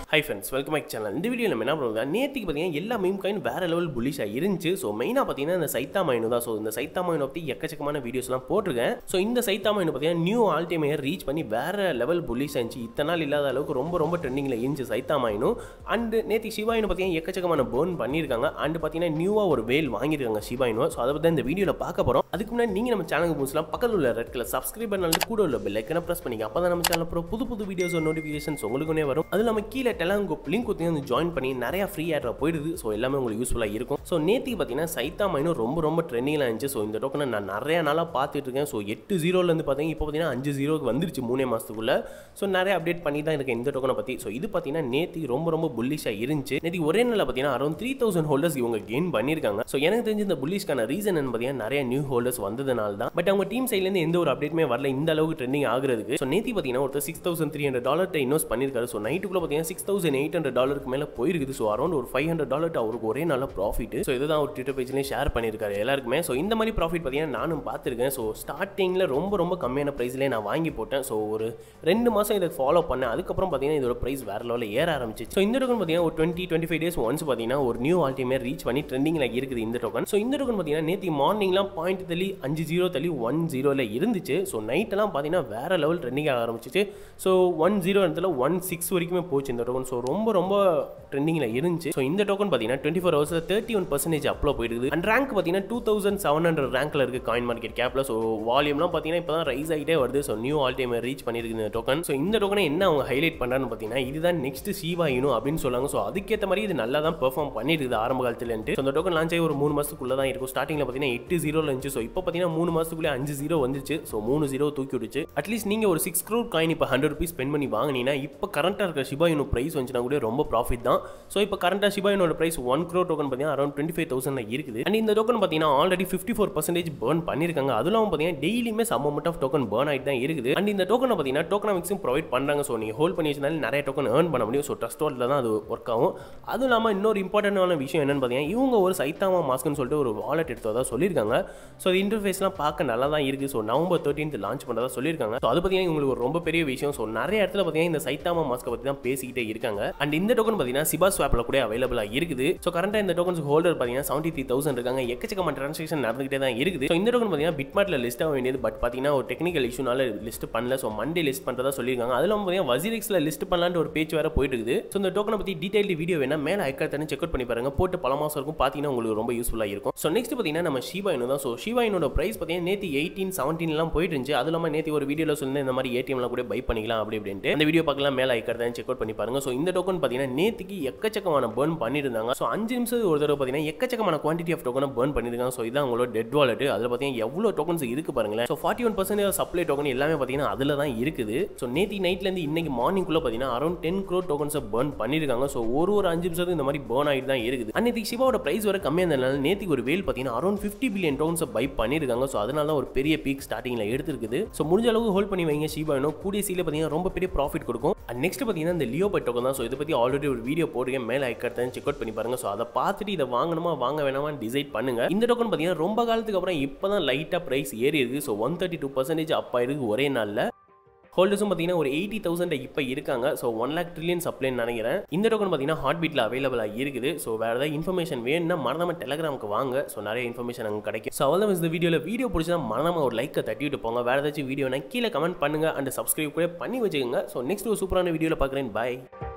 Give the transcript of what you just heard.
high friends welcome back channel இந்த video நம்ம என்ன பண்ணுவோம் நேற்றுக்கு பார்த்தீங்கன்னா எல்லா மீம் காயின் வேற லெவல் புலிஷாக இருந்துச்சு ஸோ மெயினாக பார்த்தீங்கன்னா இந்த சைத்தா மைனு தான் ஸோ இந்த சைத்தா மைனு பற்றி எக்கச்சக்கமான வீடியோஸ்லாம் போட்டிருக்கேன் ஸோ இந்த சைத்தா மைனு பார்த்தீங்கன்னா நியூ ஆல்டிமேயர் ரீச் பண்ணி வேற லெவல் புலிஷ் ஆச்சு இத்தனை நாள் இல்லாத அளவுக்கு ரொம்ப ரொம்ப ட்ரெண்டிங்கில் இருந்துச்சு சைத்தா மைனும் அண்ட் நேற்று சிவாயினு பார்த்தீங்கன்னா எக்கச்சக்கமான பேர்ன் பண்ணியிருக்காங்க அண்ட் பார்த்தீங்கன்னா நியூவாக ஒரு வேல் வாங்கியிருக்காங்க சிவாயினு ஸோ அதை பற்றி இந்த வீடியோவில் பார்க்க போகிறோம் அதுக்கு முன்னாடி நீங்கள் நம்ம சேனலுக்கு புதுசுலாம் பக்கத்தில் உள்ள ரெட் கலர் சப்ஸ்கிரைப் பண்ணாலும் கூட உள்ள பெல் ஐக்கனை ப்ரெஸ் பண்ணிங்க அப்போ தான் நம்ம சேனல் அப்புறம் புது புது வீடியோஸ் நோட்டிஃபிகேஷன்ஸ் உங்களுக்குனே வரும் அது இல்லாமல் கீழே டெலாங்கோ லிங்க் கொடுத்து வந்து ஜாயின் பண்ணி நிறைய ஃப்ரீ ஆட்ரா போயிடுது ஸோ எல்லாமே உங்களுக்கு யூஸ்ஃபுல்லாக இருக்கும் ஸோ நேற்றுக்கு பார்த்தீங்கன்னா சைத்தா மைனும் ரொம்ப ரொம்ப ட்ரெண்டிங்கில் இருந்துச்சு ஸோ இந்த டோக்கனை நான் நிறைய நாளாக பார்த்துட்டு இருக்கேன் ஸோ எட்டு ஜீரோலேருந்து பார்த்தீங்கன்னா இப்போ பார்த்தீங்கன்னா அஞ்சு ஜீரோக்கு வந்துருச்சு மூணே மாதத்துக்குள்ள ஸோ நிறைய அப்டேட் பண்ணி தான் இருக்கேன் இந்த டோக்கனை பற்றி ஸோ இது பார்த்தீங்கன்னா நேற்று ரொம்ப ரொம்ப புல்லிஷாக இருந்துச்சு நேற்று ஒரே நாளில் பார்த்தீங்கன்னா அரௌண்ட் த்ரீ தௌசண்ட் ஹோல்டர்ஸ் இவங்க கெயின் பண்ணியிருக்காங்க ஸோ எனக்கு தெரிஞ்ச இந்த புல்லிஷ்க்கான ரீசன் என்ன பார்த்தீங்கன்னா நிறைய நியூ ஹோல்டர்ஸ் வந்ததுனால தான் பட் அவங்க டீம் சைட்லேருந்து எந்த ஒரு அப்டேட்டுமே வரல இந்த அளவுக்கு ட்ரெண்டிங் ஆகுறதுக்கு ஸோ நேற்று பார்த்தீங்கன்னா ஒருத்தர் சிக்ஸ் தௌசண்ட் த்ரீ ஹண்ட்ரட் டாலர்ட்ட இன்வெஸ்ட் பண்ணியிருக்காரு ஸோ நைட்டுக்குள்ள பார்த்தீங்கன்னா சிக்ஸ் தௌசண்ட் எயிட் ஹண்ட்ரட் டாலருக்கு மேலே போயிருக்குது ஸோ அரௌண்ட் ஒரு ஃபைவ் ஹண்ட்ரட் டாலர் அவருக்கு ஒரே நல்ல ப்ராஃபிட் ஸோ இதுதான் அவர் ட்விட்டர் பேஜ்லேயும் ஷேர் பண்ணியிருக்காரு எல்லாருக்குமே ஸோ இந்த மாதிரி ப்ராஃபிட் பார்த்தீங்கன்னா நானும் பார்த்துருக்கேன் ஸோ ஸ்டார்டிங்கில் ரொம்ப ரொம்ப கம்மியான ப்ரைஸ்லேயே நான் வாங்கி போட்டேன் ஸோ ஒரு ரெண்டு மாதம் இதை ஃபாலோ பண்ணேன் அதுக்கப்புறம் பார்த்தீங்கன்னா இதோட ப்ரைஸ் வேற லெவலில் ஏற ஆரம்பிச்சு ஸோ இந்த டோக்கன் பார்த்தீங்கன்னா ஒரு twenty twenty five days once பார்த்தீங்கன்னா ஒரு நியூ ஆல்டிமே ரீச் பண்ணி ட்ரெண்டிங்கில் இருக்குது இந்த டோக்கன் ஸோ இந்த டோக்கன் பார்த்தீங்கன்னா நேற்று மார்னிங்லாம் பாயிண்ட் தள்ளி அஞ்சு ஜீரோ தள்ளி ஒன் ஜீரோவில் இருந்துச்சு ஸோ நைட்டெல்லாம் பார்த்தீங்கன்னா வேற லெவல் ட்ரெண்டிங் ஆக ஆரம்பிச்சிச்சு ஸோ ஒன் ஜீரோ இடத்துல ஒன் சிக்ஸ் வரைக்குமே போச்சு இந்த டோக்கன் ஸோ ரொம்ப ரொம்ப ட்ரெண்டிங்கில் இருந்துச்சு ஸோ இந்த டோக்கன் பார்த்தீங்கன்னா டுவெண்ட்டி ஃபோர் ஹவர்ஸில் தேர்ட்டி ஒன் பர்சன்டேஜ் அப்லோ போயிடுது அண்ட் ரேங்க் பார்த்தீங்கன்னா டூ தௌசண்ட் செவன் ஹண்ட்ரட் ரேங்க்கில் இருக்குது காயின் மார்க்கெட் கேப்பில் ஸோ வால்யூம்லாம் பார்த்தீங்கன்னா இப்போ தான் ரைஸ் ஆகிட்டே வருது so new all time reach பண்ணியிருக்கு இந்த டோக்கன் ஸோ இந்த டோக்கனை என்ன அவங்க ஹைலைட் பண்ணுறான்னு பார்த்தீங்கன்னா இதுதான் நெக்ஸ்ட் சீவா இனும் அப்படின்னு சொல்லுவாங்க ஸோ அதுக்கேற்ற மாதிரி இது நல்லா தான் பெர்ஃபார்ம் பண்ணியிருக்குது ஆரம்ப காலத்துலேருந்து ஸோ இந்த டோக்கன் லான்ச் ஆகி ஒரு மூணு மாதத்துக்குள்ளே தான் இருக்கும் ஸ்டார்டிங்கில் பார்த்தீங்கன்னா எட்டு ஜீரோவில் இருந்துச்சு ஸோ இப்போ பார்த்தீங்கன்னா மூணு மாதத்துக்குள்ளே அஞ்சு ஜீரோ வந்துச்சு ஸோ மூணு ஜீரோ தூக்கி விடுச்சு அட்லீஸ்ட் நீங்கள் ஒரு சிக்ஸ் க்ரோர் காயின் இப்போ ஹண்ட்ரட் ருபீஸ் ஸ்பெண்ட் பண்ணி வாங்கினீங்கன்னா இப்போ கரண்ட்டாக இருக்கிற ஷிபா இனு ப்ரைஸ் வந்துச்சுன்னா கூட ரொம்ப ப்ராஃபிட் தான் ஸோ இப்போ கரண்ட்டாக ஷிபா இனோட ப்ரைஸ் ஒன் க்ரோ டோக்கன் பார்த்தீங்கன்னா அரௌண்ட் டுவெண்ட்டி ஃபைவ் தௌசண்ட் இருக்குது அண்ட் இந்த டோக்கன் பார்த்தீங்கன்னா already fifty four percentage burn பண்ணியிருக்காங்க அதுவும் பார்த்தீங்கன்னா டெய்லியுமே some amount of token burn ஆகிட்டு தான் இருக்குது அண்ட் இந்த டோக்கனை பார்த்தீங்கன்னா டோக்கனாமிக்ஸும் ப்ரொவைட் பண்ணுறாங்க ஸோ நீங்கள் ஹோல்ட் பண்ணி வச்சிருந்தாலும் நிறைய டோக்கன் ஏர்ன் பண்ண முடியும் ஸோ ட்ரஸ்ட் வாட்டில் தான் அது ஒர்க் ஆகும் அதுவும் இல்லாமல் இன்னொரு இம்பார்ட்டன்டான விஷயம் என்னன்னு பார்த்தீங்கன்னா இவங்க ஒரு சைத்தாமா மாஸ்க்னு சொல்லிட்டு ஒரு வாலெட் எடுத்ததாக சொல்லியிருக்காங்க ஸோ அது இன்டர்ஃபேஸ்லாம் பார்க்க நல்லா தான் இருக்குது ஸோ நவம்பர் தேர்ட்டீன்த் லான்ச் பண்ணுறதா சொல்லியிருக்காங்க ஸோ அது பார்த்தீங்கன்னா உங்களுக்கு ஒரு ரொம்ப பெரிய விஷயம் ஸோ நிறைய இடத்துல பார்த்தீங்கன்னா இந்த சைத்தாமா மாஸ்க்கை பற்றி தான் பேசிக்கிட்டே இருக்காங்க அண்ட் இந்த டோக்கன் பார்த்தீங்கன்னா சிபா ஸ்வாப்பில் கூட அவைலபிளாக இருக்குது ஸோ கரண்ட்டாக இந்த டோக்கன்ஸ் ஹோல்டர் பார்த்தீங்கன்னா செவன்ட்டி த்ரீ தௌசண்ட் இருக்காங்க எக்கச்சக்கமான ட்ரான்சாக்ஷன் நடந்துகிட்டே தான் இருக்குது ஸோ இந்த டோக்கன் பார்த்தீங்கன்னா பிட்மார்ட்டில் லிஸ்ட் ஆக வேண்டியது பட் பார்த்தீங்கன்னா ஒரு டெக்னிக்கல் இஷ்யூனால லிஸ்ட் பண்ணல ஸோ மண்டே லிஸ்ட் பண்ணுறதா சொல்லியிருக்காங்க அதில் பார்த்தீங்கன்னா வசிரிக்ஸில் லிஸ்ட் பண்ணலான்னு ஒரு பேச்சு வேறு போயிட்டு இருக்குது ஸோ இந்த டோக்கனை பற்றி டீடைல் வீடியோ வேணா மேலே ஐக்காத்தானு செக் அவுட் பண்ணி பாருங்க போட்டு பல மாதம் இருக்கும் பார்த்தீங்கன்னா உங்களுக்கு ரொம்ப யூஸ்ஃபுல்லாக இருக்கும் ஸோ நெக்ஸ்ட் பார்த்தீங்கன்னா நம்ம ஷீபா இனு தான் ஸோ ஷீபா இனோட ப்ரைஸ் பார்த்தீங்கன்னா நேற்று எயிட்டீன் செவன்டீன்லாம் போயிட்டு இருந்துச்சு அது இல்லாமல் நேற்று ஒரு வீடியோவில் சொல்லி இந்த மாதிரி ஏடிஎம்லாம் கூட பை பண்ணிக்கலாம் அப்படி அப்படின்ட்டு அந்த வீடியோ பார்க்கலாம் மேலே ஐக்காத்தானு செக் அவுட் பண்ணி பாருங்க ஸோ இந்த டோக்கன் பார்த்தீங்கன்னா நேற்றுக்கு எக்கச்சக்கமான பேர்ன் பண்ணியிருந்தாங்க ஸோ அஞ்சு நிமிஷம் ஒரு தடவை பார்த்தீங்கன்னா எக்கச்சக்கமான குவான்டிட்டி ஆஃப் டோக்கனை பேர்ன் பண்ணியிருக்காங்க ஸோ இதான் உங்களோட டெட் வாலெட் அதில் பார்த்தீங்கன்னா எவ்வளோ டோக்கன்ஸ் இருக்கு பாருங்களேன் so forty one percentage supply token எல்லாமே பார்த்தீங்கன்னா அதில் தான் இருக்குது ஸோ நேற்று நைட்லேருந்து இன்னைக்கு மார்னிங்குள்ளே பார்த்தீங்கன்னா அரௌண்ட் டென் க்ரோ டோக்கன்ஸை பேர்ன் பண்ணியிருக்காங்க ஸோ ஒரு ஒரு அஞ்சு நிமிஷத்துக்கு இந்த மாதிரி பேர்ன் ஆகிட்டு தான் இருக்குது அன்னைக்கு சிவாவோட ப்ரைஸ் வர கம்மியாக இருந்ததுனால நேற்றுக்கு ஒரு வேல் பார்த்தீங்கன்னா அரௌண்ட் ஃபிஃப்டி பில்லியன் டோக்கன்ஸை பை பண்ணியிருக்காங்க ஸோ அதனால தான் ஒரு பெரிய பீக் ஸ்டார்டிங்கில் எடுத்துருக்குது ஸோ முடிஞ்ச அளவுக்கு ஹோல்ட் பண்ணி வைங்க ஷீபா இன்னும் கூடிய சீல பார்த்தீங்கன்னா ரொம்ப பெரிய ப்ராஃபிட் கொடுக்கும் அண்ட் நெக்ஸ்ட் பார்த்தீங்கன்னா இந்த லியோ பை டோக்கன் தான் ஸோ இதை பற்றி ஆல்ரெடி ஒரு வீடியோ போட்டுருக்கேன் மேலே ஐக்கத்தான் செக் அவுட் பண்ணி பாருங்க ஸோ அதை பார்த்துட்டு இதை வாங்கணுமா வாங்க வேணாமான்னு டிசைட் பண்ணுங்க இந்த டோக்கன் பார்த்தீங்கன்னா ரொம்ப காலத்துக்கு அப்புறம் இப்போ தான் லைட்டாக ப்ரைஸ் ஏறி இருக்குது so one thirty two percentage up ஆயிருக்கு ஒரே நாளில் ஹோல்டர்ஸும் பார்த்தீங்கன்னா ஒரு எயிட்டி தௌசண்ட் இப்போ இருக்காங்க ஸோ ஒன் லேக் ட்ரில்லியன் சப்ளைன்னு நினைக்கிறேன் இந்த டோக்கன் பார்த்தீங்கன்னா ஹார்ட் பீட்டில் அவைலபிளாக இருக்குது ஸோ வேறு ஏதாவது இன்ஃபர்மேஷன் வேணும்னா மறந்தாம டெலகிராமுக்கு வாங்க ஸோ நிறைய இன்ஃபர்மேஷன் அங்கே கிடைக்கும் ஸோ அவ்வளோ இந்த வீடியோவில் வீடியோ பிடிச்சா மறந்தாம ஒரு லைக்கை தட்டிவிட்டு போங்க வேறு ஏதாச்சும் வீடியோனா கீழே கமெண்ட் பண்ணுங்கள் அண்ட் சப்ஸ்கிரைப் கூட பண்ணி வச்சுக்கோங்க ஸோ நெக்ஸ்ட் ஒரு சூப்பரான வீடியோவில் பார்க்குறேன் பாய்